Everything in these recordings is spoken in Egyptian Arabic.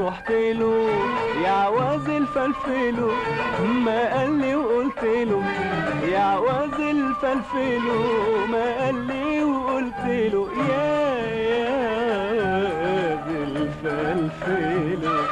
ورحت له يا عواز الفلفلو ما قال لي وقلت له يا عواز الفلفلو ما قال لي وقلت له يا يا عواز الفلفلو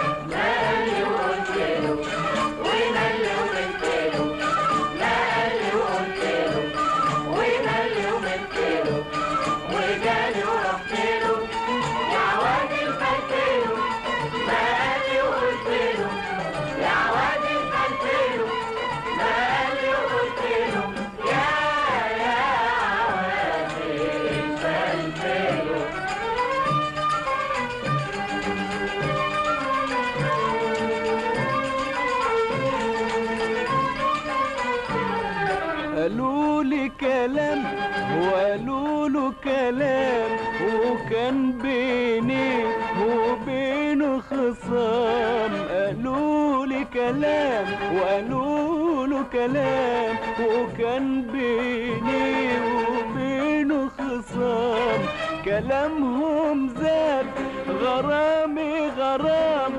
قالوا لي كلام وقالوا له كلام وكان بيني وبينه خصام قالوا لي كلام وقالوا له كلام وكان بيني وبينه خصام كلامهم زاد غرامي غرام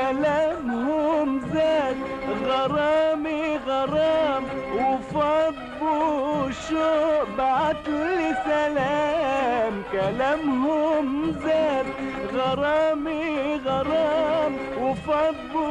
كلامهم زاد غرامي غرام وفض وشوق بعت لي سلام كلامهم زاد غرامي غرام وفض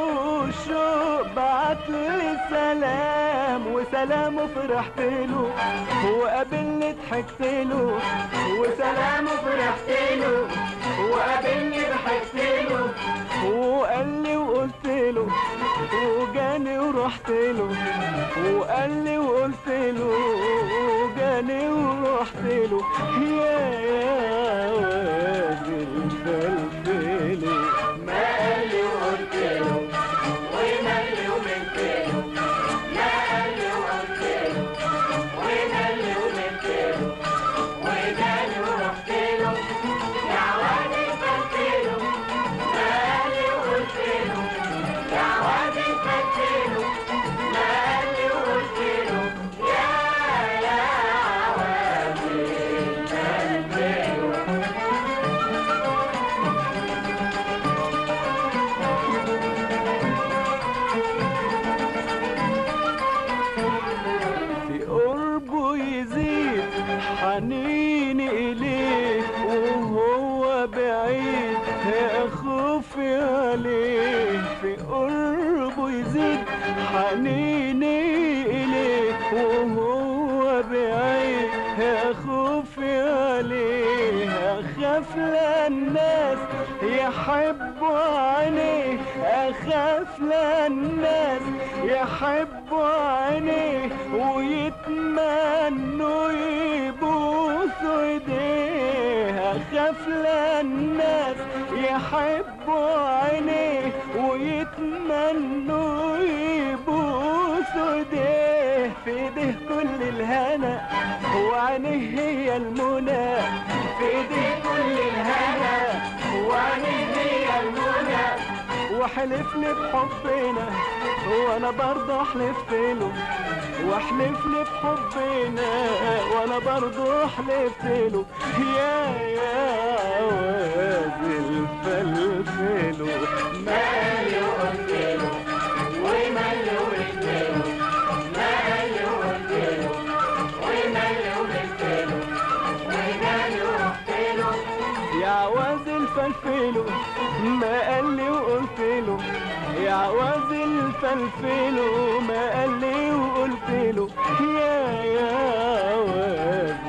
وشوق بعت لي سلام وسلام فرحت له وقابلني ضحكت له وسلام فرحت له وقابلني ضحكت له وقال لي وقلت له وجاني ورحت له وقال لي وقلت له وجاني ورحت له يا يا وادي الفلفل ما قال لي وقلت له وما لي ومنت له ما قال لي وقلت له وما لي ومنت له وجاني ورحت له يا وادي الفلفل ما قال لي وقلت له يا وادي الفلفل ما قال لي وقلت له يا يا وادي الفلفل في قربه يزيد حنيني إليه وهو بعيد أخوف عليه في قربه يزيد حنيني إليه وهو بعيد أخوف عليه أخاف للناس يحبوا عينيه أخاف للناس يحبوا عينيه ويتمنوا يبوسوا ايديه اخاف للناس يحبوا عينيه ويتمنوا يبوسوا ايديه في ايديه كل الهنا وعينيه هي المنى في ايديه كل الهنا وعينيه هي المنى وحلف لي بحبنا وانا برضه حلفت له واحلف لي بحبنا وانا برضه حلفت له يا يا عواد الفلفل مالي وقلت له ومالي وقلت له مالي وقلت له ومالي وقلت له ومالي ورحت له يا عواز الفلفل ما قال لي وقلت له يا عواز الفلفل ما قال لي وقلت له يا يا عواز